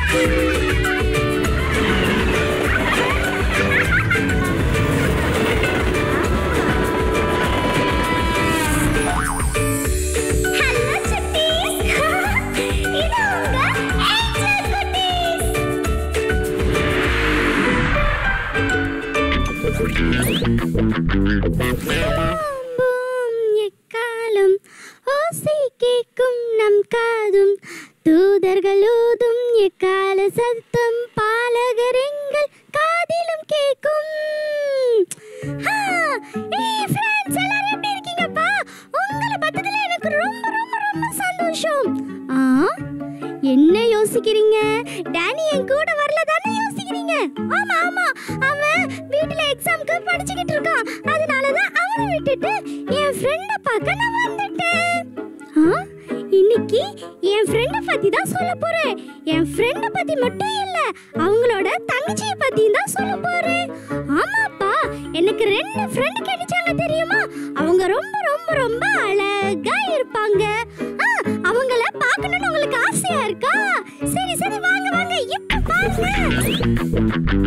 Hello சுட்டீஸ் இது உங்க ஏஞ்சல் குட்டீஸ் பூம் எக்காலம் ஓசை கேட்கும் நம் காதும் தூதர்கள் ஊதும் எக்கால சத்தம் பாலகரெங்கள் காதிலும் கேட்கும் ஆ, ஏய் friends, எல்லாரும் எப்படி இருக்கீங்கப்பா? உங்களை பார்த்ததுல எனக்கு ரொம்ப ரொம்ப ரொம்ப சந்தோஷம் ஆ, என்ன யோசிக்கிறீங்க டேனி என் கூட வரல தானே யோசிக்கிறீங்க ஆமா ஆமா அவன் வீட்ல எக்ஸாம்க்கு படிச்சுக்கிட்டு இருக்கான் அதனால தான் அவனை விட்டுட்டு என் ஃப்ரெண்ட பார்க்க நான் வந்துட்டேன் ஆ, இன்னைக்கு என் ஃப்ரெண்ட பத்தி தான் சொல்ல போறேன் என் ஃப்ரெண்ட பத்தி மட்டும் இல்ல அவங்களோட தங்கச்சியை பத்தி தான் சொல்ல போறேன் ஆமாப்பா எனக்கு ரெண்டு ஃப்ரெண்ட் கிடைச்சாங்க தெரியுமா அவங்க ரொம்ப ரொம்ப ரொம்ப அழகா இருப்பாங்க ஆ, அவங்கள பார்க்கணும்னு உங்களுக்கு ஆசையா இருக்கா சரி சரி வாங்க வாங்க இப்ப பாருங்க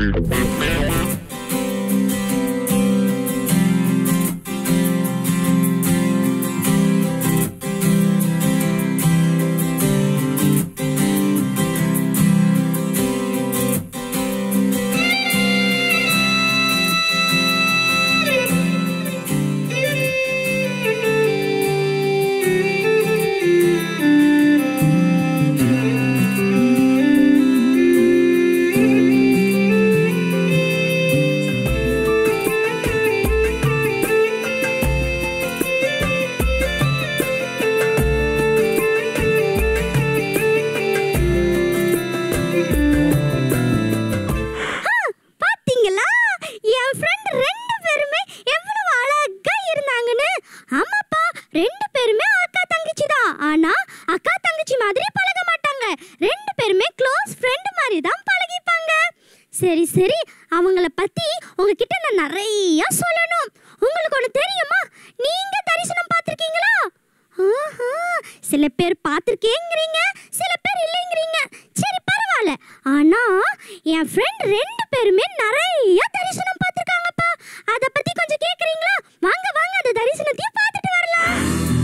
ஆ, பாத்தீங்களா என் ஃப்ரெண்ட் ரெண்டு பேருமே எவ்வளவு அழகா இருந்தாங்கன்னு ஆமாப்பா ரெண்டு பேருமே அக்கா தங்கச்சி தான் ஆனா அக்கா தங்கச்சி மாதிரி பழக மாட்டாங்க ரெண்டு பேருமே க்ளோஸ் ஃப்ரெண்ட் மாதிரி தான் பழகிப்பாங்க சரி சரி அவங்கள பத்தி உங்ககிட்ட நான் நிறைய சொல்லணும் உங்களுக்கு ஒன்று தெரியுமா நீங்க தரிசனம் பார்த்துருக்கீங்களா ஆஹா, சில பேர் பார்த்துருக்கேங்கிறீங்க சில பேர் இல்லைங்கிறீங்க சரி பரவாயில்ல ஆனா என் ஃப்ரெண்ட் ரெண்டு பேருமே நிறைய தரிசனம் பார்த்துருக்காங்கப்பா அதை பத்தி கொஞ்சம் கேட்குறீங்களா வாங்க வாங்க அந்த தரிசனத்தையும் பார்த்துட்டு வரலாம்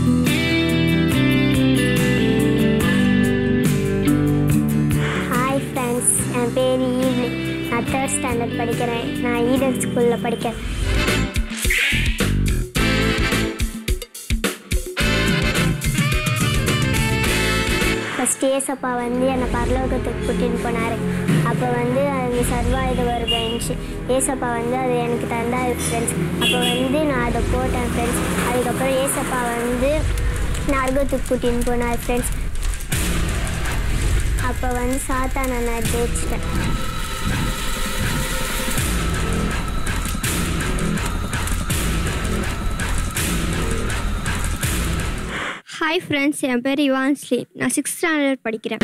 ஹாய் ஃப்ரெண்ட்ஸ் என் பேர் ஈவ்னி நான் தேர்ட் ஸ்டாண்டர்ட் படிக்கிறேன் நான் ஈடன் ஸ்கூலில் படிக்கிறேன் ஃபஸ்ட் ஏசப்பா வந்து என்னை பரலோகத்துக்கு கூட்டின்னு போனார் அப்போ வந்து அது சர்வாயுத ஒரு பெஞ்ச் ஏசப்பா வந்து அது எனக்கு தந்தார் ஃப்ரெண்ட்ஸ் அப்போ வந்து நான் அதை போட்டேன் ஃப்ரெண்ட்ஸ் அதுக்கப்புறம் ஏசப்பா வந்து நரகத்துக்கு கூட்டின்னு போனார் ஃப்ரெண்ட்ஸ் அப்போ வந்து சாத்தானை நான் ஜெயிச்சிட்டேன் ஹாய் ஃப்ரெண்ட்ஸ் என் பேர் இவான்ஸ்லி நான் சிக்ஸ்த் ஸ்டாண்டர்ட் படிக்கிறேன்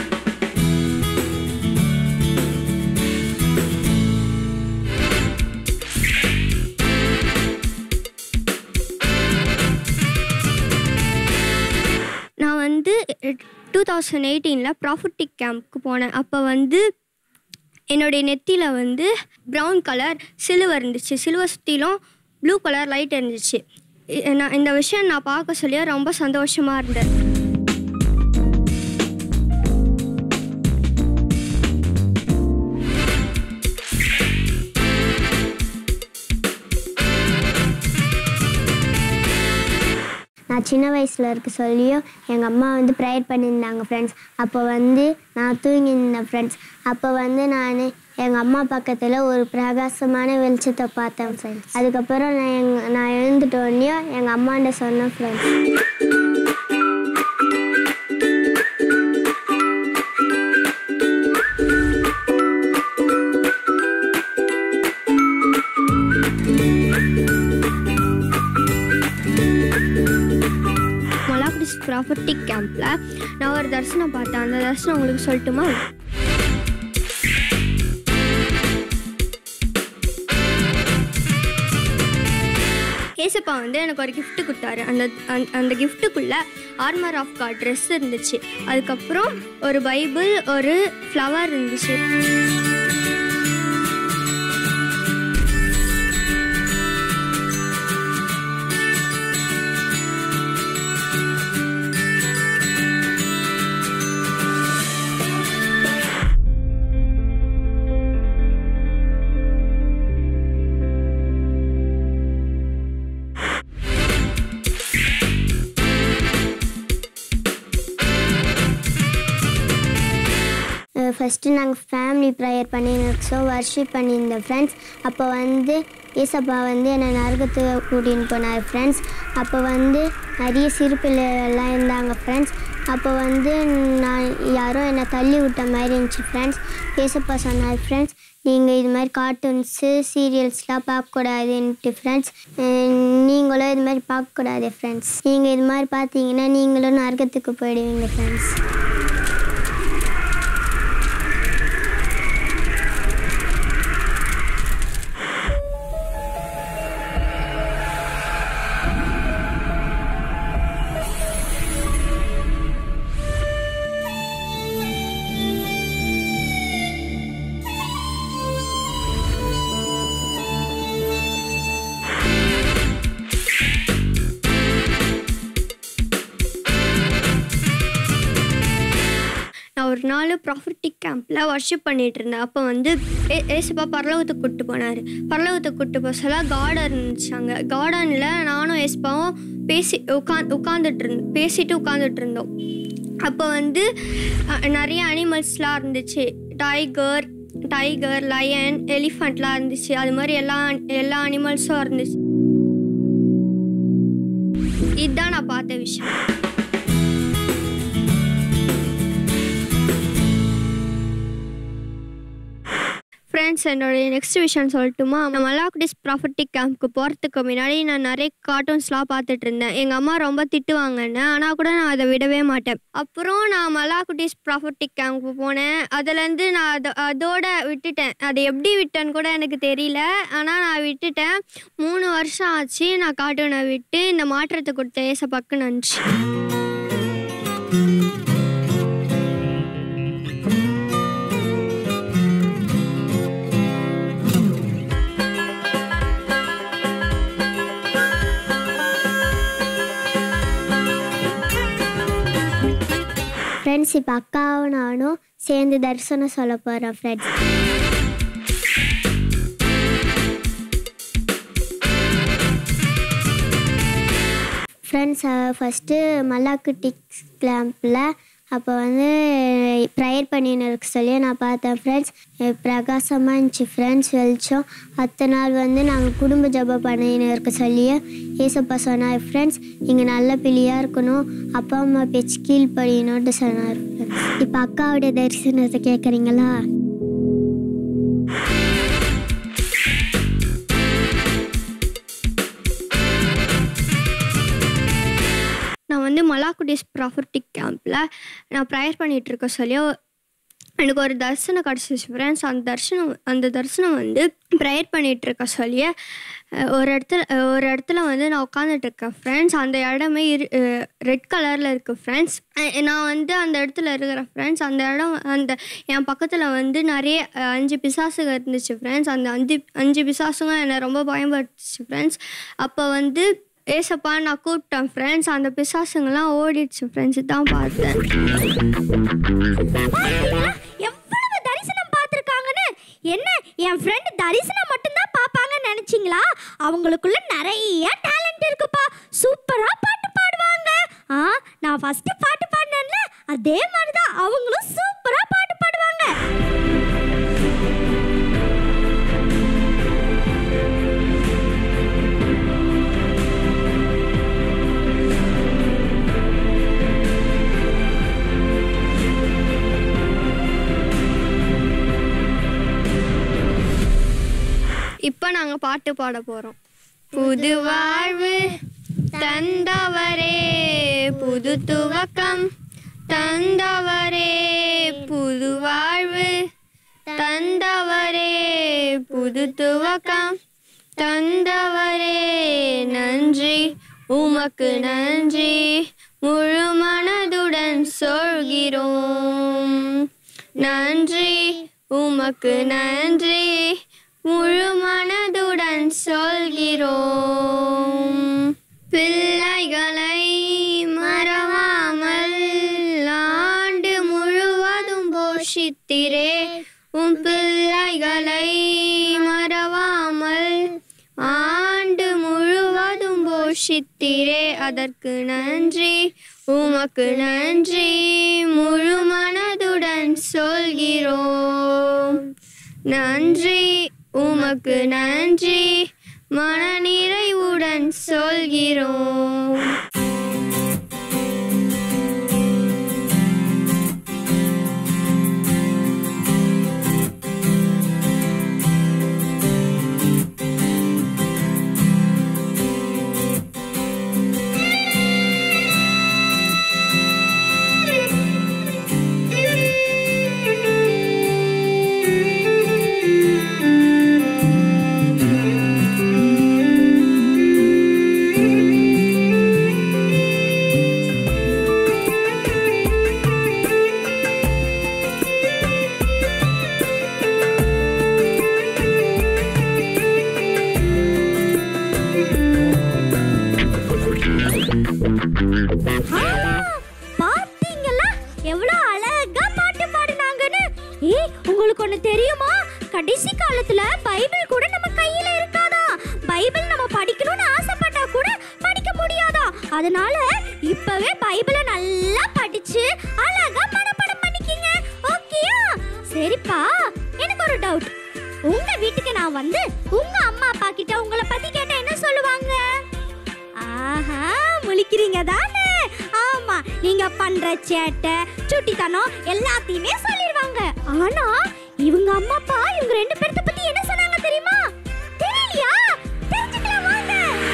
நான் வந்து டூ தௌசண்ட் எயிட்டீனில் ப்ராஃபிட்டிக் கேம்ப்க்கு போனேன் அப்போ வந்து என்னுடைய நெத்தியில் வந்து ப்ரௌன் கலர் சிலுவர் இருந்துச்சு சிலுவர் சுற்றிலும் ப்ளூ கலர் லைட் இருந்துச்சு இ- நான் இந்த விஷயம் நான் பார்க்க சொல்லியே ரொம்ப சந்தோஷமாக இருந்தேன் நான் சின்ன வயசில் இருக்க சொல்லியும் எங்கள் அம்மா வந்து ப்ரேயர் பண்ணியிருந்தாங்க ஃப்ரெண்ட்ஸ் அப்போ வந்து நான் தூங்கியிருந்தேன் ஃப்ரெண்ட்ஸ் அப்போ வந்து நான் எங்கள் அம்மா பக்கத்தில் ஒரு பிரகாசமான வெளிச்சத்தை பார்த்தேன் ஃப்ரெண்ட்ஸ் அதுக்கப்புறம் நான் எங் நான் எழுந்துட்டோடனையும் எங்கள் அம்மாண்ட சொன்னேன் ஃப்ரெண்ட்ஸ் மொலாக்குடிஸ் ப்ராஃபிட்டிக் கேம்பில் நான் ஒரு தரிசனம் பார்த்தேன் அந்த தரிசனம் உங்களுக்கு சொல்லட்டுமா ஏசப்பா வந்து எனக்கு ஒரு gift கொடுத்தாரு அந்த அந்த- அந்த கிஃப்ட்டுக்குள்ளே ஆர்மர் ஆஃப் காட் ட்ரெஸ் இருந்துச்சு அதுக்கப்புறம் ஒரு பைபிள் ஒரு ஃப்ளவர் இருந்துச்சு ஃபஸ்ட்டு நாங்கள் ஃபேமிலி ப்ரேயர் பண்ணியிருந்தோம் வர்ஷிப் பண்ணியிருந்தோம் ஃப்ரெண்ட்ஸ் அப்போ வந்து ஏசப்பா வந்து என்னை நரகத்துக்கு கூட்டின்னு போனார் ஃப்ரெண்ட்ஸ் அப்போ வந்து நிறைய சிறு பிள்ளைகள்லாம் இருந்தாங்க ஃப்ரெண்ட்ஸ் அப்போ வந்து நான் யாரோ என்னை தள்ளி விட்ட மாதிரி இருந்துச்சு ஃப்ரெண்ட்ஸ் ஏசப்பா சொன்னார் ஃப்ரெண்ட்ஸ் நீங்கள் இது மாதிரி கார்ட்டூன்ஸு சீரியல்ஸ்லாம் பார்க்கக்கூடாதுன்ட்டு ஃப்ரெண்ட்ஸ் நீங்களும் இது மாதிரி பார்க்கக்கூடாது ஃப்ரெண்ட்ஸ் நீங்கள் இது மாதிரி பார்த்தீங்கன்னா நீங்களும் நரகத்துக்கு போயிடுவீங்க ஃப்ரெண்ட்ஸ் நான் ஒரு நாள் ப்ராஃபிட்டிக் கேம்பில் ஒர்ஷிப் பண்ணிட்டு இருந்தேன் அப்போ வந்து ஏ ஏசப்பா பரலோகத்துக்கு கூப்பிட்டு போனார் பரலோகத்துக்கு கூப்பிட்டு போக சொல்ல கார்டன் இருந்துச்சாங்க கார்டனில் நானும் ஏசப்பாவும் பேசி உட்காந்து உட்காந்துட்டு இருந்தோம் பேசிட்டு உட்காந்துட்டு இருந்தோம் அப்போ வந்து அஹ், நிறைய அனிமல்ஸ்லாம் இருந்துச்சு டைகர் டைகர் லயன் எலிஃபண்ட்லாம் இருந்துச்சு அது மாதிரி எல்லா எல்லா அனிமல்ஸும் இருந்துச்சு இதுதான் நான் பார்த்த விஷயம் ஃப்ரெண்ட்ஸ் என்னுடைய நெக்ஸ்ட் விஷயம் சொல்லட்டுமா நான் மல்லாக்குடிஸ் ப்ராஃபட்டிக் கேம்ப்க்கு போகிறதுக்கு முன்னாடி நான் நிறைய கார்ட்டூன்ஸ்லாம் பார்த்துட்டு இருந்தேன் எங்கள் அம்மா ரொம்ப திட்டுவாங்கன்னு ஆனால் கூட நான் அதை விடவே மாட்டேன் அப்புறம் நான் மல்லாக்குடிஸ் ப்ராஃபட்டிக் கேம்ப்க்கு போனேன் அதுலேருந்து நான் அதை அதோட விட்டுட்டேன் அதை எப்படி விட்டேன்னு கூட எனக்கு தெரியல ஆனால் நான் விட்டுட்டேன் மூணு வருஷம் ஆச்சு நான் கார்ட்டூனை விட்டு இந்த மாற்றத்தை கொடுத்த ஏச பக்கு நன்றி ஃப்ரெண்ட்ஸ் இப்போ அக்காவும் நானும் சேர்ந்து தரிசனம் சொல்ல போகிறோம் ஃப்ரெண்ட்ஸ் ஃப்ரெண்ட்ஸ் ஃபஸ்ட்டு மல்லாக்குட்டி கிளாம்பில் அப்போ வந்து ப்ரேயர் பண்ணின்னு இருக்க சொல்லி நான் பார்த்தேன் ஃப்ரெண்ட்ஸ் பிரகாசமாக இருந்துச்சு ஃப்ரெண்ட்ஸ் வெளிச்சம் அத்தனை நாள் வந்து நாங்கள் குடும்ப ஜபம் பண்ணின்னு இருக்க சொல்லியே ஏசப்பா சொன்னார் ஃப்ரெண்ட்ஸ் இங்கே நல்ல பிள்ளையாக இருக்கணும் அப்பா அம்மா பேச்சு கீழ்ப்படியணும்ட்டு சொன்னார் ஃப்ரெண்ட்ஸ் இப்போ அக்காவுடைய தரிசனத்தை கேட்குறீங்களா நான் வந்து மலாக்குடிஸ் ப்ராஃபர்ட்டிக் கேம்பில் நான் ப்ரேயர் பண்ணிகிட்டு இருக்க சொல்லி எனக்கு ஒரு தரிசனம் கிடச்சிச்சு ஃப்ரெண்ட்ஸ் அந்த தரிசனம் அந்த தரிசனம் வந்து ப்ரேயர் பண்ணிகிட்டு இருக்க சொல்லியே அஹ், ஒரு இடத்துல அஹ், ஒரு இடத்துல வந்து நான் உட்காந்துட்டு இருக்கேன் ஃப்ரெண்ட்ஸ் அந்த இடமே இரு ரெட் கலரில் இருக்குது ஃப்ரெண்ட்ஸ் நான் வந்து அந்த இடத்துல இருக்கிறேன் ஃப்ரெண்ட்ஸ் அந்த இடம் அந்த என் பக்கத்தில் வந்து நிறைய அஹ், அஞ்சு பிசாசுங்க இருந்துச்சு ஃப்ரெண்ட்ஸ் அந்த அஞ்சு அஞ்சு பிசாசுங்க என்னை ரொம்ப பயன்படுத்துச்சு ஃப்ரெண்ட்ஸ் அப்போ வந்து ஏசப்பா நான் கூப்பிட்டேன் ஃப்ரெண்ட்ஸ் அந்த பிசாசுங்கெல்லாம் ஓடிடுச்சு ஃப்ரெண்ட்ஸ் தான் பார்த்தேன் பாத்தீங்களா? எவ்வளவு தரிசனம் பார்த்துருக்காங்கன்னு என்ன என் ஃப்ரெண்டு தரிசனம் மட்டும்தான் பார்ப்பாங்கன்னு நினைச்சீங்களா அவங்களுக்குள்ள நிறைய டேலண்ட் இருக்குப்பா சூப்பரா பாட்டு பாடுவாங்க ஆ நான் ஃபர்ஸ்ட் பாட்டு பாடினேன்ல அதே மாதிரி தான் அவங்களும் சூப்பரா பாட்டு பாடுவாங்க இப்போ நாங்கள் பாட்டு பாட போகிறோம் புது வாழ்வு தந்தவரே புது துவக்கம் தந்தவரே புது வாழ்வு தந்தவரே புது துவக்கம் தந்தவரே நன்றி உமக்கு நன்றி முழு மனதுடன் சொல்கிறோம் நன்றி உமக்கு நன்றி முழு மனதுடன் சொல்கிறோம் பிள்ளைகளை மறவாமல் ஆண்டு முழுவதும் போஷித்திரே உம் பிள்ளைகளை மறவாமல் ஆண்டு முழுவதும் போஷித்திரே அதற்கு நன்றி உமக்கு நன்றி முழு மனதுடன் சொல்கிறோம் நன்றி உமக்கு நன்றி மனநிறைவுடன் சொல்கிறோம் பாத்தீங்களா எவ்வளவு அழகா பாட்டு பாடுனாங்கன்னு ஏய் உங்களுக்கு ஒண்ணு தெரியுமா கடைசி காலத்துல பைபிள் கூட நம்ம கையில இருக்காதா பைபிள் நம்ம படிக்கணும்னு ஆசைப்பட்டா கூட படிக்க முடியாதா அதனால இப்பவே பைபிளை நல்லா படிச்சு அழகா மனப்பாடம் பண்ணிக்கிங்க ஓகேயா சரிப்பா எனக்கு ஒரு டவுட் உங்க வீட்டுக்கு நான் வந்து உங்க அம்மா அப்பா கிட்ட உங்களை பத்தி கேட்டா என்ன சொல்லுவாங்க ஆஹா முழிக்கிறீங்க தானே ஆமா நீங்க பண்ற சேட்டை சுட்டித்தனம் எல்லாத்தையுமே சொல்லிடுவாங்க ஆனா இவங்க அம்மா அப்பா இவங்க ரெண்டு பேர்த்த பத்தி என்ன சொன்னாங்க தெரியுமா தெரியலையா தெரிஞ்சுக்கலாம் வாங்க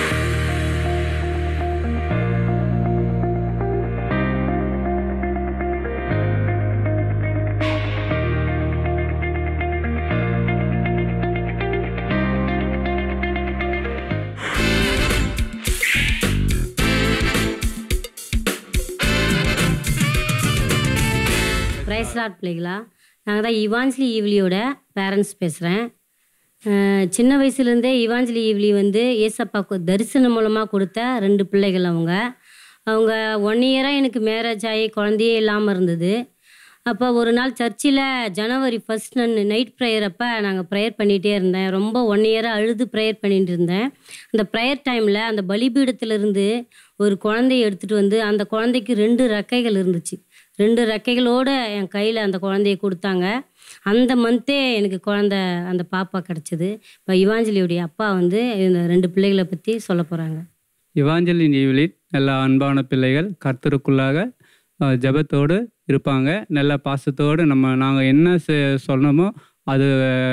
பிரைஸ் லாட் பிள்ளைகளா நாங்கள் தான் இவாஞ்சலி ஈவ்லியோட பேரண்ட்ஸ் பேசுகிறேன் சின்ன வயசுலேருந்தே இவாஞ்சலி ஈவ்லி வந்து ஏசப்பாக்கு தரிசனம் மூலமாக கொடுத்த ரெண்டு பிள்ளைகள் அவங்க அவங்க ஒன் இயராக எனக்கு மேரேஜ் ஆகி குழந்தையே இல்லாமல் இருந்தது அப்போ ஒரு நாள் சர்ச்சில் ஜனவரி ஃபஸ்ட் நான் நைட் ப்ரேயர் அப்போ நாங்கள் ப்ரேயர் பண்ணிகிட்டே இருந்தேன் ரொம்ப ஒன் இயராக அழுது ப்ரேயர் பண்ணிட்டு இருந்தேன் அந்த ப்ரேயர் டைமில் அந்த பலிபீடத்திலிருந்து ஒரு குழந்தைய எடுத்துகிட்டு வந்து அந்த குழந்தைக்கு ரெண்டு ரெக்கைகள் இருந்துச்சு ரெண்டு ரெக்கைகளோடு என் கையில் அந்த குழந்தைய கொடுத்தாங்க அந்த மந்த்தே எனக்கு குழந்த அந்த பாப்பா கிடச்சிது இப்போ இவாஞ்சலியுடைய அப்பா வந்து இந்த ரெண்டு பிள்ளைகளை பற்றி சொல்ல போகிறாங்க இவாஞ்சலின் ஈவிலின் நல்ல அன்பான பிள்ளைகள் கர்த்தருக்குள்ளாக அஹ், ஜெபத்தோடு இருப்பாங்க நல்ல பாசத்தோடு நம்ம நாங்கள் என்ன செ- சொன்னோமோ அது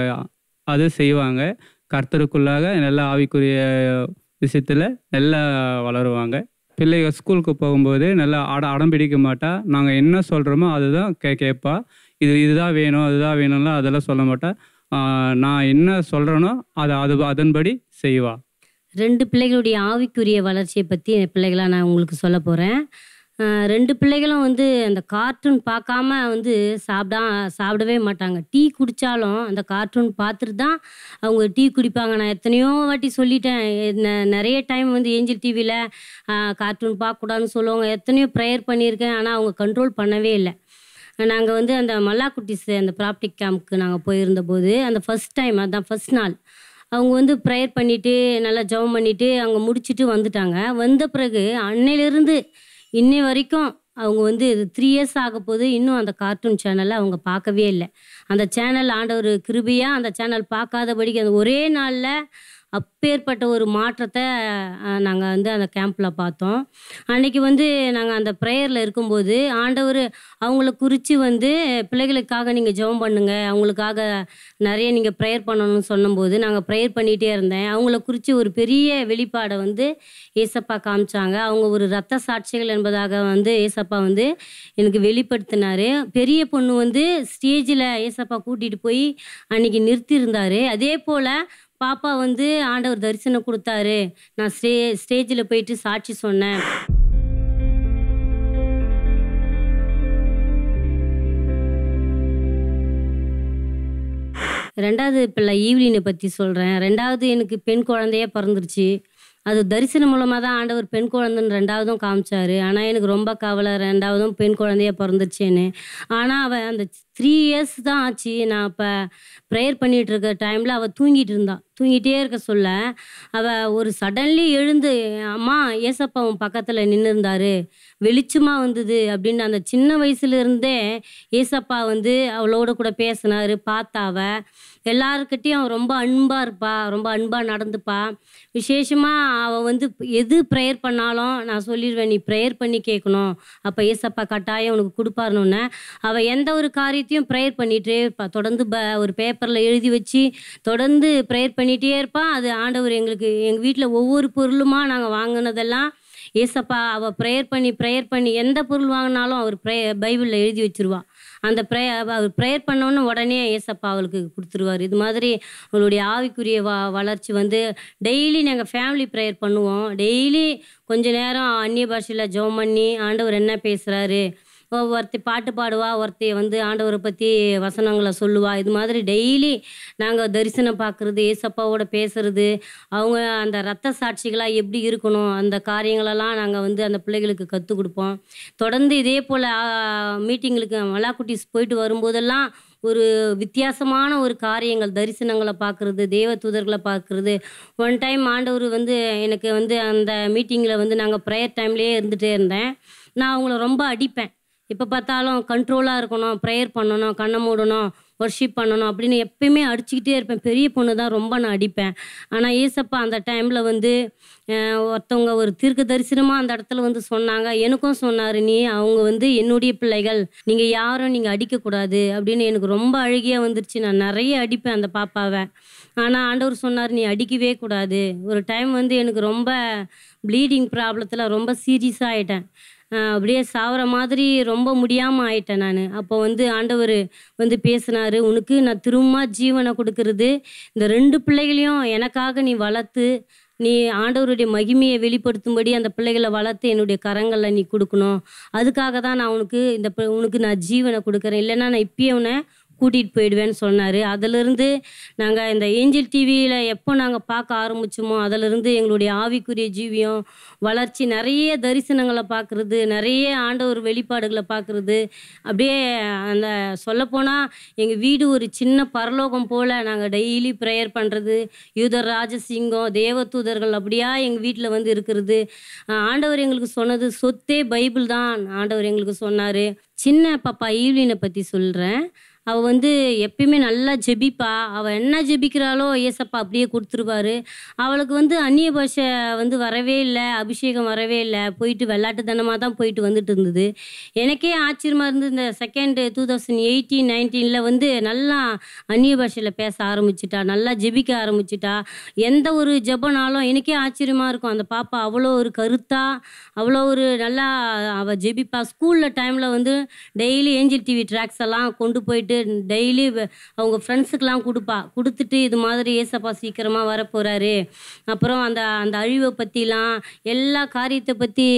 அது செய்வாங்க கர்த்தருக்குள்ளாக நல்ல ஆவிக்குரிய விஷயத்தில் நல்லா வளருவாங்க பிள்ளைகள் ஸ்கூலுக்கு போகும்போது நல்லா அட அடம் பிடிக்க மாட்டா நாங்கள் என்ன சொல்கிறோமோ அதுதான் கே கேட்பா இது இதுதான் வேணும் அதுதான் வேணும்லாம் அதெல்லாம் சொல்ல மாட்டா ஆஹ், நான் என்ன சொல்கிறேனோ அதை அது அதன்படி செய்வா ரெண்டு பிள்ளைகளுடைய ஆவிக்குரிய வளர்ச்சியை பற்றி பிள்ளைகளாக நான் உங்களுக்கு சொல்ல போகிறேன் ரெண்டு பிள்ளைகளும் வந்து அந்த கார்ட்டூன் பார்க்காம வந்து சாப்பிடா சாப்பிடவே மாட்டாங்க டீ குடித்தாலும் அந்த கார்ட்டூன் பார்த்துட்டு தான் அவங்க டீ குடிப்பாங்க நான் எத்தனையோ வாட்டி சொல்லிட்டேன் நெ- நிறைய டைம் வந்து ஏஞ்சல் டிவியில் கார்ட்டூன் பார்க்கக்கூடாதுன்னு சொல்லுவாங்க எத்தனையோ ப்ரேயர் பண்ணியிருக்கேன் ஆனால் அவங்க கண்ட்ரோல் பண்ணவே இல்லை நாங்கள் வந்து அந்த மல்லாக்குட்டிஸ் அந்த ப்ராப்டிக் கேம்ப்க்கு நாங்கள் போயிருந்த போது அந்த ஃபஸ்ட் டைம் அதான் ஃபஸ்ட் நாள் அவங்க வந்து ப்ரேயர் பண்ணிவிட்டு நல்லா ஜெபம் பண்ணிவிட்டு அவங்க முடிச்சுட்டு வந்துட்டாங்க வந்த பிறகு அன்னையிலேருந்து இன்னை வரைக்கும் அவங்க வந்து த்ரீ இயர்ஸ் ஆக போது இன்னும் அந்த கார்ட்டூன் சேனலை அவங்க பார்க்கவே இல்லை அந்த சேனல் ஆண்டவர் கிருபையாக அந்த சேனல் பார்க்காதபடிக்கு அந்த ஒரே நாளில் அப்பேற்பட்ட ஒரு மாற்றத்தை நாங்கள் வந்து அந்த கேம்பில் பார்த்தோம் அன்னைக்கு வந்து நாங்கள் அந்த ப்ரேயரில் இருக்கும்போது ஆண்டவர் அவங்கள குறித்து வந்து பிள்ளைகளுக்காக நீங்கள் ஜெபம் பண்ணுங்க அவங்களுக்காக நிறைய நீங்கள் ப்ரேயர் பண்ணணும்னு சொன்னபோது நாங்கள் ப்ரேயர் பண்ணிகிட்டே இருந்தேன் அவங்கள குறித்து ஒரு பெரிய வெளிப்பாடை வந்து ஏசப்பா காமிச்சாங்க அவங்க ஒரு ரத்த சாட்சிகள் என்பதாக வந்து ஏசப்பா வந்து எனக்கு வெளிப்படுத்தினாரு பெரிய பொண்ணு வந்து ஸ்டேஜில் ஏசப்பா கூட்டிகிட்டு போய் அன்னைக்கு நிறுத்தியிருந்தாரு அதே போல் பாப்பா வந்து ஆண்டவர் தரிசனம் கொடுத்தாரு நான் ஸ்டே ஸ்டேஜில் போயிட்டு சாட்சி சொன்னேன் ரெண்டாவது பிள்ளை ஈவ்லினை பற்றி சொல்கிறேன் ரெண்டாவது எனக்கு பெண் குழந்தையே பிறந்துருச்சு அது தரிசனம் மூலமாக தான் ஆண்டவர் பெண் குழந்தைன்னு ரெண்டாவதும் காமிச்சாரு ஆனால் எனக்கு ரொம்ப கவலை ரெண்டாவதும் பெண் குழந்தைய பிறந்துருச்சேன்னு ஆனால் அவள் அந்த த்ரீ இயர்ஸ் தான் ஆச்சு நான் அப்போ ப்ரேயர் பண்ணிகிட்டு இருக்க டைமில் அவள் தூங்கிட்டு இருந்தா தூங்கிட்டே இருக்க சொல்ல அவள் ஒரு சடன்லி எழுந்து அம்மா ஏசப்பா உன் பக்கத்தில் நின்று இருந்தாரு வெளிச்சமாக வந்தது அப்படின்னு அந்த சின்ன வயசுல இருந்தே ஏசப்பா வந்து அவளோட கூட பேசினாரு பார்த்தாவ எல்லாருக்கிட்டேயும் அவ ரொம்ப அன்பாக இருப்பா ரொம்ப அன்பாக நடந்துப்பா விசேஷமாக அவள் வந்து எது ப்ரேயர் பண்ணாலும் நான் சொல்லிடுவேன் நீ ப்ரேயர் பண்ணி கேட்கணும் அப்போ ஏசப்பா கட்டாயம் உனக்கு கொடுப்பாருன்னு அவள் எந்த ஒரு காரியத்தையும் ப்ரேயர் பண்ணிகிட்டே இருப்பா தொடர்ந்து ப ஒரு பேப்பரில் எழுதி வச்சு தொடர்ந்து ப்ரேயர் பண்ணிகிட்டே இருப்பா அது ஆண்டவர் எங்களுக்கு எங்கள் வீட்டில் ஒவ்வொரு பொருளுமா நாங்கள் வாங்கினதெல்லாம் ஏசப்பா அவள் ப்ரேயர் பண்ணி ப்ரேயர் பண்ணி எந்த பொருள் வாங்கினாலும் அவர் ப்ரே பைபிளில் எழுதி வச்சிருவா அந்த ப்ரே அவர் ப்ரேயர் பண்ணோன்னு உடனே ஏசப்பா அவளுக்கு கொடுத்துருவார் இது மாதிரி அவளுடைய ஆவிக்குரிய வ வளர்ச்சி வந்து டெய்லி நாங்கள் ஃபேமிலி ப்ரேயர் பண்ணுவோம் டெய்லி கொஞ்ச நேரம் அந்நிய பாஷையில் ஜெபம் பண்ணி ஆண்டவர் என்ன பேசுகிறாரு ஒருத்தி பாட்டு பாடுவா ஒருத்தி வந்து ஆண்டவரை பற்றி வசனங்களை சொல்லுவா இது மாதிரி டெய்லி நாங்கள் தரிசனம் பார்க்குறது ஏசப்பாவோட பேசுறது அவங்க அந்த ரத்த சாட்சிகளாக எப்படி இருக்கணும் அந்த காரியங்களெல்லாம் நாங்கள் வந்து அந்த பிள்ளைகளுக்கு கற்றுக் கொடுப்போம் தொடர்ந்து இதே போல் மீட்டிங்களுக்கு மலாக்குட்டிஸ் போயிட்டு வரும்போதெல்லாம் ஒரு வித்தியாசமான ஒரு காரியங்கள் தரிசனங்களை பார்க்குறது தேவ தூதர்களை பார்க்குறது ஒன் டைம் ஆண்டவர் வந்து எனக்கு வந்து அந்த மீட்டிங்கில் வந்து நாங்கள் ப்ரேயர் டைம்லேயே இருந்துகிட்டே இருந்தேன் நான் அவங்கள ரொம்ப அடிப்பேன் எப்போ பார்த்தாலும் கண்ட்ரோலாக இருக்கணும் ப்ரேயர் பண்ணணும் கண்ணை மூடணும் ஒர்ஷிப் பண்ணணும் அப்படின்னு எப்பயுமே அடிச்சுக்கிட்டே இருப்பேன் பெரிய பொண்ணு தான் ரொம்ப நான் அடிப்பேன் ஆனால் ஏசப்பா அந்த டைமில் வந்து அஹ், ஒருத்தவங்க ஒரு தீர்க்க தரிசனமாக அந்த இடத்துல வந்து சொன்னாங்க எனக்கும் சொன்னார் நீ அவங்க வந்து என்னுடைய பிள்ளைகள் நீங்கள் யாரும் நீங்கள் அடிக்கக்கூடாது அப்படின்னு எனக்கு ரொம்ப அழுகியாக வந்துருச்சு நான் நிறைய அடிப்பேன் அந்த பாப்பாவை ஆனால் ஆண்டவர் சொன்னார் நீ அடிக்கவே கூடாது ஒரு டைம் வந்து எனக்கு ரொம்ப ப்ளீடிங் ப்ராப்ளத்தில் ரொம்ப சீரியஸாக ஆகிட்டேன் ஆஹ் அப்படியே சாவற மாதிரி ரொம்ப முடியாமல் ஆயிட்டேன் நான் அப்போ வந்து ஆண்டவர் வந்து பேசினாரு உனக்கு நான் திரும்ப ஜீவனை கொடுக்கறது இந்த ரெண்டு பிள்ளைகளையும் எனக்காக நீ வளர்த்து நீ ஆண்டவருடைய மகிமையை வெளிப்படுத்தும்படி அந்த பிள்ளைகளை வளர்த்து என்னுடைய கரங்களில் நீ கொடுக்கணும் அதுக்காக தான் நான் உனக்கு இந்த பி- உனக்கு நான் ஜீவனை கொடுக்குறேன் இல்லைன்னா நான் இப்பயே உன்னை கூட்டிகிட்டு போயிடுவேன்னு சொன்னார் அதிலிருந்து நாங்கள் இந்த ஏஞ்சல் டிவியில் எப்போ நாங்கள் பார்க்க ஆரம்பிச்சோமோ அதிலிருந்து எங்களுடைய ஆவிக்குரிய ஜீவியம் வளர்ச்சி நிறைய தரிசனங்களை பார்க்குறது நிறைய ஆண்டவர் வெளிப்பாடுகளை பார்க்குறது அப்படியே அந்த சொல்லப்போனால் எங்கள் வீடு ஒரு சின்ன பரலோகம் போல் நாங்கள் டெய்லி ப்ரேயர் பண்ணுறது யூதர் ராஜசிங்கம் தேவதூதர்கள் அப்படியா எங்கள் வீட்டில் வந்து இருக்கிறது ஆஹ் ஆண்டவர் எங்களுக்கு சொன்னது சொத்தே பைபிள் தான் ஆண்டவர் எங்களுக்கு சொன்னார் சின்ன பாப்பா ஈவ்லினை பற்றி சொல்கிறேன் அவள் வந்து எப்பயுமே நல்லா ஜெபிப்பா அவள் என்ன ஜெபிக்கிறாளோ ஏசப்பா அப்படியே கொடுத்துருவாரு அவளுக்கு வந்து அந்நிய பாஷை வந்து வரவே இல்லை அபிஷேகம் வரவே இல்லை போயிட்டு விளையாட்டுத்தனமாக தான் போயிட்டு வந்துட்டு இருந்தது எனக்கே ஆச்சரியமாக இருந்து இந்த செகண்ட் டூ தௌசண்ட் எயிட்டீன் நைன்டீனில் வந்து நல்லா அந்நிய பாஷையில் பேச ஆரம்பிச்சிட்டா நல்லா ஜெபிக்க ஆரம்பிச்சிட்டா எந்த ஒரு ஜெபனாலும் எனக்கே ஆச்சரியமாக இருக்கும் அந்த பாப்பா அவ்வளோ ஒரு கருத்தாக அவ்வளோ ஒரு நல்லா அவள் ஜெபிப்பா ஸ்கூலில் டைமில் வந்து டெய்லி ஏஞ்சல் டிவி ட்ராக்ஸ் எல்லாம் கொண்டு போயிட்டு டெய்லி அவங்க ஃப்ரெண்ட்ஸுக்கெலாம் கொடுப்பா கொடுத்துட்டு இது மாதிரி ஏசப்பா சீக்கிரமாக வரப்போகிறாரு அப்புறம் அந்த அந்த அழிவை பற்றிலாம் எல்லா காரியத்தை பற்றி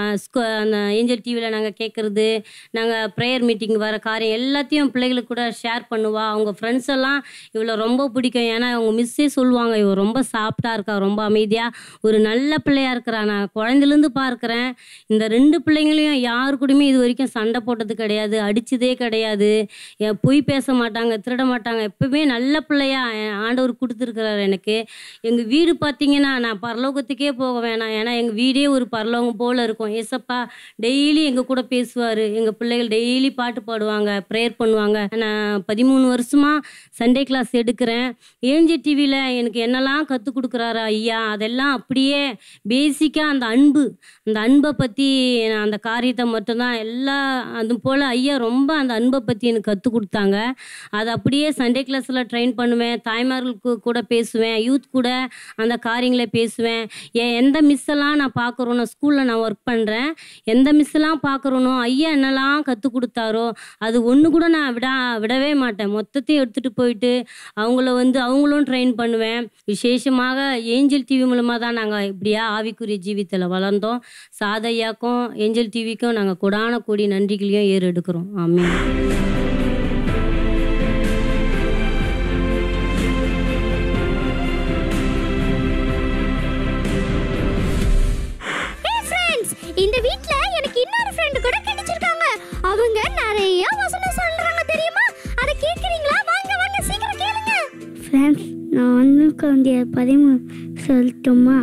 அந்த ஏஞ்சல் டிவியில் நாங்கள் கேட்குறது நாங்கள் ப்ரேயர் மீட்டிங் வர காரியம் எல்லாத்தையும் பிள்ளைகளுக்கு கூட ஷேர் பண்ணுவா அவங்க ஃப்ரெண்ட்ஸ் எல்லாம் இவளை ரொம்ப பிடிக்கும் ஏன்னா அவங்க மிஸ்ஸே சொல்லுவாங்க இவ ரொம்ப சாஃப்டாக இருக்கா ரொம்ப அமைதியாக ஒரு நல்ல பிள்ளையா இருக்கிறா நான் குழந்தைலேருந்து பார்க்குறேன் இந்த ரெண்டு பிள்ளைங்களையும் யாரு கூடயுமே இது வரைக்கும் சண்டை போட்டது கிடையாது அடிச்சதே கிடையாது எ- பொய் பேச மாட்டாங்க திருட மாட்டாங்க எப்பவுமே நல்ல பிள்ளையா என் ஆண்டவர் கொடுத்துருக்கிறாரு எனக்கு எங்கள் வீடு பார்த்தீங்கன்னா நான் பரலோகத்துக்கே போக வேணாம் ஏன்னா எங்கள் வீடே ஒரு பரலோகம் போல் இருக்கும் ஏசப்பா டெய்லி எங்கள் கூட பேசுவார் எங்கள் பிள்ளைகள் டெய்லி பாட்டு பாடுவாங்க ப்ரேயர் பண்ணுவாங்க நான் பதிமூணு வருஷமாக சண்டே கிளாஸ் எடுக்கிறேன் ஏஞ்சி டிவியில் எனக்கு என்னெல்லாம் கற்றுக் கொடுக்குறாரு ஐயா அதெல்லாம் அப்படியே பேசிக்காக அந்த அன்பு அந்த அன்பை பற்றி நான் அந்த காரியத்தை மட்டும்தான் எல்லா அது போல் ஐயா ரொம்ப அந்த அன்பை பற்றி எனக்கு கற்றுக் கொடுத்தாரு கொடுத்தாங்க அதை அப்படியே சண்டே கிளாஸில் ட்ரெயின் பண்ணுவேன் தாய்மார்களுக்கு கூட பேசுவேன் யூத் கூட அந்த காரியங்களை பேசுவேன் என் எந்த மிஸ்ஸெல்லாம் நான் பார்க்குறோனோ ஸ்கூலில் நான் ஒர்க் பண்ணுறேன் எந்த மிஸ்ஸெல்லாம் பார்க்குறோனோ ஐயா என்னெல்லாம் கற்றுக் கொடுத்தாரோ அது ஒன்று கூட நான் விடா விடவே மாட்டேன் மொத்தத்தையும் எடுத்துகிட்டு போயிட்டு அவங்கள வந்து அவங்களும் ட்ரெயின் பண்ணுவேன் விசேஷமாக ஏஞ்சல் டிவி மூலமாக தான் நாங்கள் இப்படியா ஆவிக்குரிய ஜீவித்தில் வளர்ந்தோம் சாதையாக்கும் ஏஞ்சல் டிவிக்கும் நாங்கள் கொடான கோடி நன்றிகளையும் ஏறெடுக்கிறோம் ஆமென் Hey friends, இந்த வீட்ல எனக்கு இன்னொரு ஃப்ரெண்ட் கூட கிடைச்சிருக்காங்க அவங்க நிறைய வசனம் சொல்றாங்க தெரியுமா அத கேக்குறீங்களா வாங்க வாங்க சீக்கிரம் கேளுங்க ஃப்ரெண்ட்ஸ் நான் வந்து குழந்தைய பதிமூணு சொல்லட்டுமா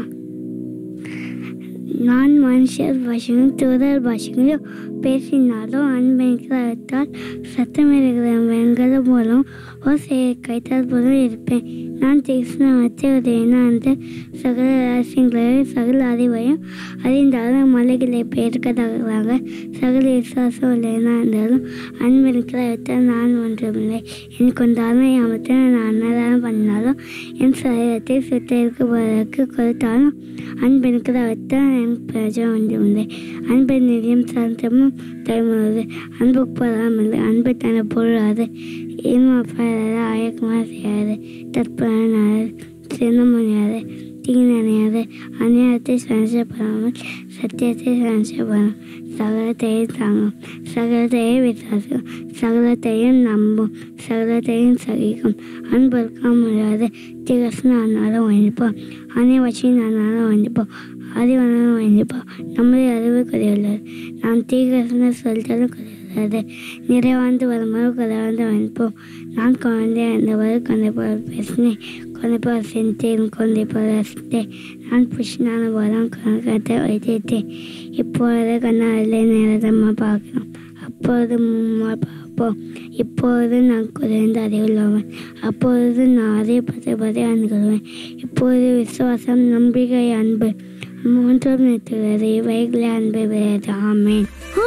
நான் மனுஷர் பாஷையும் தூதர் பாஷைகளும் பேசினாலும் அன்பென்கிறால் சத்தமிருக்கிற வெங்கல போலும் ஓசையை கைத்தால் போலும் இருப்பேன் நான் கிருஷ்ண மத்தியவதையினா அந்த சகல ரகசியங்களையும் சகல அறிவையும் அறிந்தாலும் மலைகளை பெயர்க்கதாகிறாங்க சகல விசுவாசம் இல்லைன்னா இருந்தாலும் அன்பிருக்கிற விட்டால் நான் ஒன்றுமில்லை எனக்கு ஒரு அருமையாமத்தை நான் அன்னதானம் பண்ணாலும் என் சரீரத்தை சுத்திருக்குவதற்கு கொடுத்தாலும் அன்பிருக்கிற விட்டால் எனக்கு பிரயோஜனம் ஒன்றுமில்லை அன்பு நிதியம் சாந்தமும் தருமுறது அன்பு போதாமல் அன்பு தன பொருளாது ஏமாப்பாத அயக்கமாக செய்யாது தற்பனாது சின்னமணியாது தீநனையாது அநியாயத்தை சஞ்சப்படாமல் சத்தியத்தை சஞ்சப்படும் சகலத்தையும் தாங்கும் சகலத்தையும் விசுவாசம் சகலத்தையும் நம்பும் சகலத்தையும் சகிக்கும் அன்பு இருக்க முடியாது திகசன ஆனாலும் வாங்கிப்போம் அனைவற்றையும் ஆனாலும் வாங்கிப்போம் அறிவானாலும் வாங்கிப்போம் நம்மளே அறிவு குறையுள்ளது நாம் தீகசன சொல்லிட்டாலும் குறையாது நிறைவாந்து வரும்போது குறைவாந்து வாங்கிப்போம் நான் குழந்தை இருந்தவரை குழந்தை போல பேசினேன் குழந்தை போல செஞ்சேன் குழந்தை போல ரசித்தேன் நான் புஷ்ணான போதும் கணக்கத்தை வைத்தேன் இப்பொழுது கண்ணாடியில் நேரத்தமாக பார்க்கணும் அப்பொழுது மும்மா பார்ப்போம் இப்பொழுது நான் குறைந்த அறிவுள்ளவன் அப்பொழுது நான் அதை பற்றி பற்றி அணுகுவேன் இப்பொழுது விசுவாசம் நம்பிக்கை அன்பு மூன்றும் நிறுத்துகிறது இவைகளே அன்பு விளையாது ஆமேன்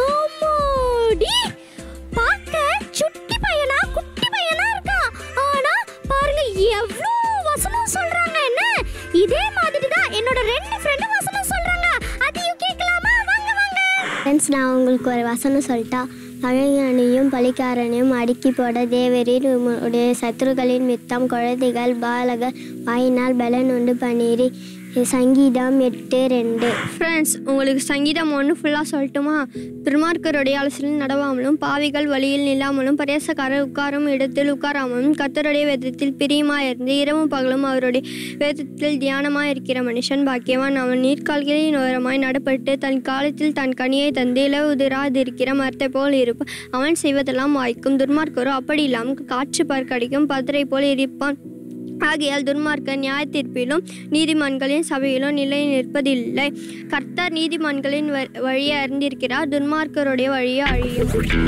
ஆமாடி பார்க்க சுட்டி பையனா குட்டி பையனா இருக்கான் ஆனா பாருங்க எவ்வளோ வசனம் சொல்றாங்க என்ன இதே மாதிரி தான் என்னோட ரெண்டு ஃப்ரெண்டும் வசனம் சொல்றாங்க அதையும் கேட்கலாமா வாங்க வாங்க ஃப்ரெண்ட்ஸ் நான் உங்களுக்கு ஒரு வசனம் சொல்லிட்டா பழையனையும் பலிக்காரனையும் அடுக்கி போட தேவரீர் உம்முடைய சத்துருக்களின் மித்தம் குழந்தைகள் பாலகர் வாயினால் பலன் உண்டு பண்ணீரி சங்கீதம் எட்டு ரெண்டு ஃப்ரெண்ட்ஸ் உங்களுக்கு சங்கீதம் ஒன்று ஃபுல்லாக சொல்லட்டுமா துர்மார்க்கருடைய அலசலில் நடவாமலும் பாவிகள் வழியில் நில்லாமலும் பரேசக்காரர் உட்காரும் இடத்தில் உட்காராமலும் கர்த்தருடைய வேதத்தில் பிரியமாக இருந்து இரவும் பகலும் அவருடைய வேதத்தில் தியானமாக இருக்கிற மனுஷன் பாக்கியவான் அவன் நீர்க்கால்களின் ஓரமாய் நடப்பட்டு தன் காலத்தில் தன் கனியை தந்து இலவுதிராதிருக்கிற மரத்தை போல் இருப்பான் அவன் செய்வதெல்லாம் வாய்க்கும் துர்மார்க்கரோ அப்படி இல்லாமல் காற்று பார்க்கடிக்கும் பத்திரை போல் இருப்பான் ஆகையால் துன்மார்க்க நியாய தீர்ப்பிலும் நீதிமான்களின் சபையிலும் நிலை நிற்பதில்லை கர்த்தர் நீதிமான்களின் வ- வழியை அறிந்திருக்கிறார் துன்மார்க்கருடைய வழியை அழியும்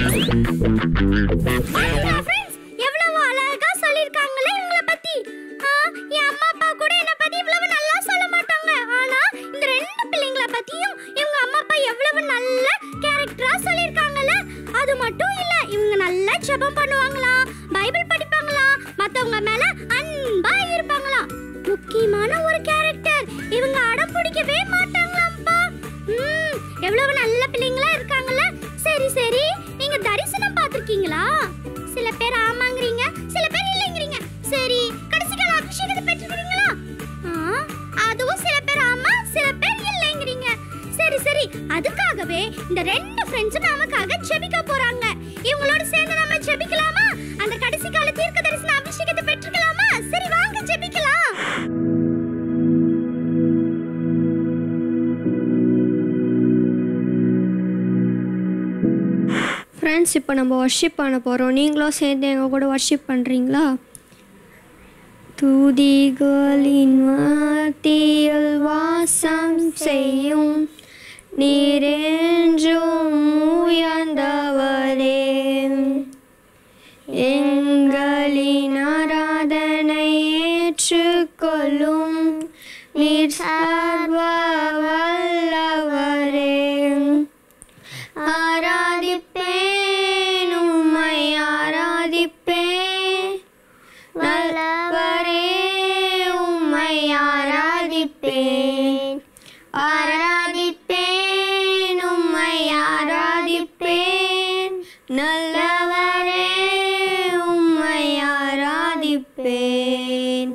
ஃப்ரெண்ட்ஸ் எவ்வளவு அழகா சொல்லிருக்காங்களே இவங்கள பத்தி ஆ, என் அம்மா அப்பா கூட என்ன பத்தி இவ்வளவு நல்லா சொல்ல மாட்டாங்க ஆனா இந்த ரெண்டு பிள்ளைங்கள பத்தியும் இவங்க அம்மா அப்பா எவ்வளவு நல்ல கேரக்டரா சொல்லிருக்காங்கல்ல அது மட்டும் இல்ல இவங்க நல்லா ஜெபம் பண்ணுவாங்களாம் பைபிள் படிப்பாங்களாம் மத்தவங்க மேல அன்பா இருப்பாங்களாம் முக்கியமான ஒரு கேரக்டர் இவங்க அடம் பிடிக்கவே மாட்டாங்களாம்ப்பா ம், எவ்வளவு நல்ல பிள்ளைங்களா இருக்காங்கல்ல சரி சரி நீங்க தரிசனம் பார்த்திருக்கீங்களா சில பேர் ஆமாங்கறீங்க சில பேர் இல்லைங்கறீங்க சரி கடைசி கால அபிஷேகத்தை பெற்றுக்கிறீங்களா ஆ, அதுவும் சில பேர் ஆமா சில பேர் இல்லைங்கறீங்க சரி சரி அதுக்காகவே இந்த ரெண்டு ஃப்ரெண்ட்ஸும் நமக்காக ஜெபிக்க போறாங்க இவங்களோட சேர்ந்து நம்ம ஜெபிக்கலாமா அந்த கடைசி கால தீர்க்க தரிசன அபிஷேகத்தை பெற்றுக்கலாமா சரி வாங்க ஜெபிக்கலாம் ஃப்ரெண்ட்ஸ் இப்போ நம்ம வர்ஷிப் பண்ண போகிறோம் நீங்களும் சேர்ந்து எங்கள் கூட வர்ஷிப் பண்ணுறீங்களா துதிகளின் மத்தியில் வாசம் செய்யும் நீரென்றும் உயர்ந்தவரே எங்களின் ஆராதனை ஏற்றுக்கொள்ளும் நீர் சர்வ வல்லவரே ஆராதிப்பேன் உம்மை ஆராதிப்பேன் ஆராதிப்பேன் ஆராதிப்பேன் உம்மை ஆராதிப்பேன் நல்லவரே உம்மை ஆராதிப்பேன்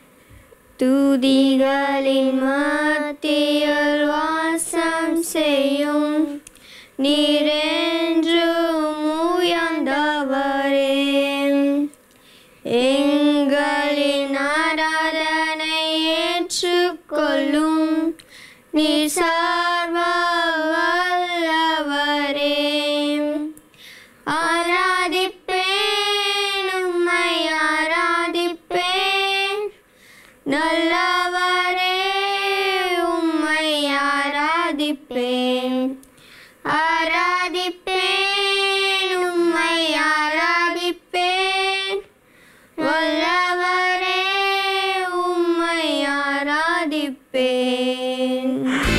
துதிகளின் மத்தியில் வாசம் செய்யும் நீரென்றும் உயர்ந்தவரே எங்களின் ஆராதனை ஏற்றுக்கொள்ளும் நீர் சர்வ வல்லவரே ஆராதிப்பேன் உம்மை ஆராதிப்பேன் நல்லவரே உம்மை ஆராதிப்பேன் ஆராதிப்பேன் உம்மை ஆராதிப்பேன் வல்லவரே உம்மை ஆராதிப்பேன்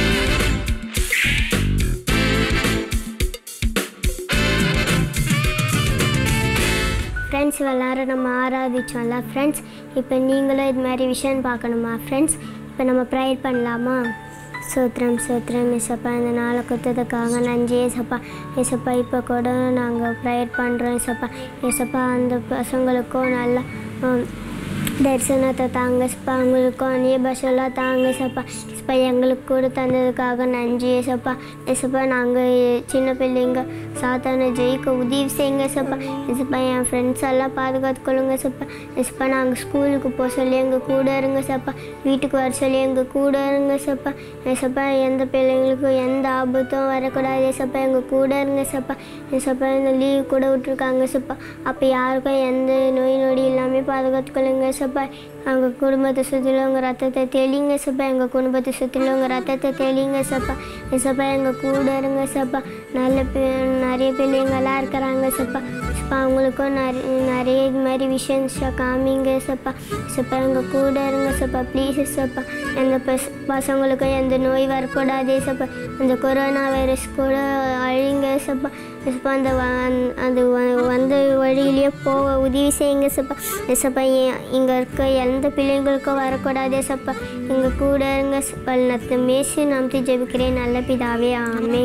ஃப்ரெண்ட்ஸ் எல்லாரும் நம்ம ஆராதிச்சோம்ல ஃப்ரெண்ட்ஸ் இப்போ நீங்களும் இது மாதிரி விஷயம் பார்க்கணுமா ஃப்ரெண்ட்ஸ் இப்போ நம்ம ப்ரேயர் பண்ணலாமா சோத்ரம் சோத்ரம் இசப்பா இந்த நாளை கொடுத்ததுக்காக நன்றி ஏசப்பா ஏசப்பா இப்போ கூட நாங்கள் ப்ரேயர் பண்ணுறோம் ஏசப்பா ஏசப்பா அந்த பசங்களுக்கும் நல்லா ஹம், தரிசனத்தை தாங்க சப்பா உங்களுக்கும் அந்நிய பாஷெல்லாம் தாங்க சப்பா சப்பா எங்களுக்கு கூட தந்ததுக்காக நன்றி சப்பா சப்பா நாங்கள் சின்ன பிள்ளைங்க சாத்தானை ஜெயிக்க உதவி செய்யுங்க சப்பா சப்பா என் ஃப்ரெண்ட்ஸ் எல்லாம் பாதுகாத்துக்கொள்ளுங்க சப்பா சப்பா நாங்கள் ஸ்கூலுக்கு போக சொல்லி எங்கள் கூட இருங்க சப்பா வீட்டுக்கு வர சொல்லி எங்கள் கூட இருங்க சப்பா சப்பா எந்த பிள்ளைங்களுக்கும் எந்த ஆபத்தும் வரக்கூடாது சப்பா எங்கள் கூட இருங்க சப்பா சப்பா இந்த லீவ் கூட விட்ருக்காங்க சப்பா அப்போ யாருக்கும் எந்த நோய் நொடி இல்லாமல் பாதுகாத்துக்கொள்ளுங்க சப்பா எங்கள் குடும்பத்தை சுற்றிலும் உங்கள் ரத்தத்தை தெளிங்க சப்பா எங்கள் குடும்பத்தை சுற்றிலும் உங்கள் ரத்தத்தை தெளிங்க சப்பா சப்பா எங்கள் கூட இருங்க சப்பா நல்ல பி- நிறைய பிள்ளைங்களாம் இருக்கிறாங்க சப்பா சப்பா அவங்களுக்கும் நிறைய நிறைய இது மாதிரி விஷயம் காமிங்க சப்பா சப்பா எங்கள் கூட இருங்க சப்பா ப்ளீஸ் சப்பா எந்த பஸ் பசங்களுக்கும் எந்த நோய் வரக்கூடாது சப்பா அந்த கொரோனா வைரஸ் கூட அழிங்க சப்பா சப்பா அந்த வ- அது வ- வந்த வழியிலேயே போக உதவி செய்யுங்க சப்பா சப்பா இங்கே இருக்க எந்த பிள்ளைங்களுக்கும் வரக்கூடாது சப்பா எங்கள் கூட இருங்க சப்பா நத்த மேசி நம்பி ஜெபிக்கிறேன் நல்ல பிதாவே ஆமே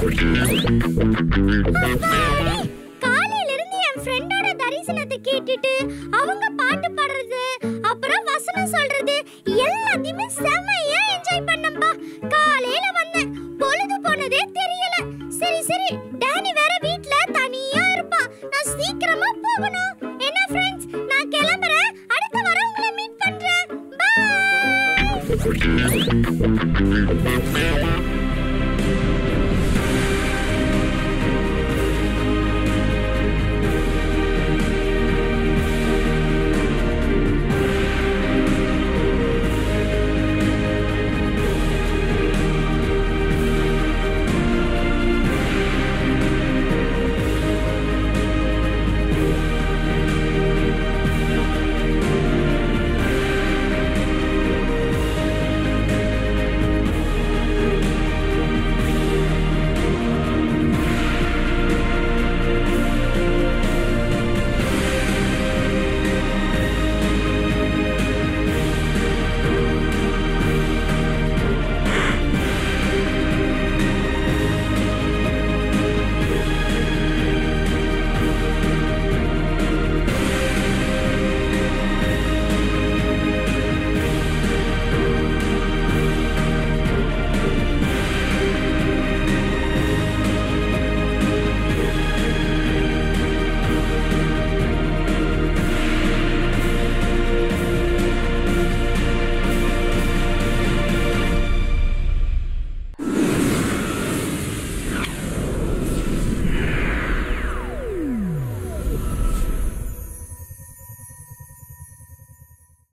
காலையில இருந்து என் ஃப்ரெண்டோட தரிசனத்தை கேட்டுட்டு அவங்க பாட்டு பாடுறது அப்புறம் வசனம் சொல்றது எல்லாத்தையுமே செமையா என்ஜாய் பண்ணம்பா காலையில வந்தேன் பொழுது போனதே தெரியல சரி சரி டேனி வேற வீட்ல தனியா இருப்பான் நான் சீக்கிரமா போகணும் என்ன ஃப்ரெண்ட்ஸ் நான் கிளம்புறேன் அடுத்த வாரம் உங்களை மீட் பண்றேன் பை